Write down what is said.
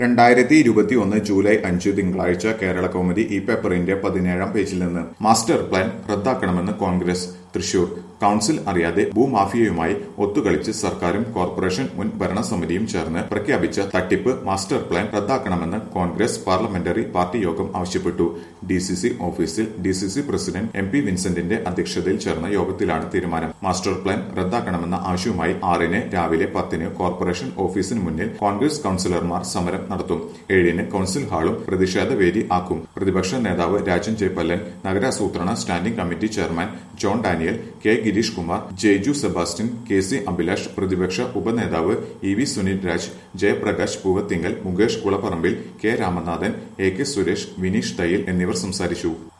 രണ്ടായിരത്തി ഇരുപത്തി ഒന്ന് ജൂലൈ അഞ്ച് തിങ്കളാഴ്ച കേരള കൗമുദി ഈ പേപ്പറിന്റെ പതിനേഴാം പേജിൽ നിന്ന് മാസ്റ്റർ പ്ലാൻ റദ്ദാക്കണമെന്ന് കോൺഗ്രസ് തൃശൂർ കൌൺസിൽ അറിയാതെ ഭൂമാഫിയയുമായി ഒത്തുകളിച്ച് സർക്കാരും കോർപ്പറേഷൻ മുൻ ഭരണസമിതിയും ചേർന്ന് പ്രഖ്യാപിച്ച തട്ടിപ്പ് മാസ്റ്റർ പ്ലാൻ റദ്ദാക്കണമെന്ന് കോൺഗ്രസ് പാർലമെന്ററി പാർട്ടി യോഗം ആവശ്യപ്പെട്ടു ഡി സി സി ഓഫീസിൽ D C C president M P വിൻസെന്റിന്റെ അധ്യക്ഷതയിൽ ചേർന്ന യോഗത്തിലാണ് തീരുമാനം മാസ്റ്റർ പ്ലാൻ റദ്ദാക്കണമെന്ന ആവശ്യവുമായി ആറിന് രാവിലെ പത്തിന് കോർപ്പറേഷൻ ഓഫീസിന് മുന്നിൽ കോൺഗ്രസ് കൌൺസിലർമാർ സമരം നടത്തും ഏഴിന് കൌൺസിൽ ഹാളും പ്രതിഷേധ വേദി ആക്കും പ്രതിപക്ഷ നേതാവ് രാജൻ ജയ്പല്ലൻ നഗരാസൂത്രണ standing committee chairman John Daniel K Girish Kumar Jaiju Sebastian K C Abhilash പ്രതിപക്ഷ ഉപനേതാവ് E V Sunil Raj Jayaprakash Poovathinkal Mukesh Kulapparambil K Ramanathan A K Suresh Vineesh Thayyal എന്നിവർ സംസാരിച്ചു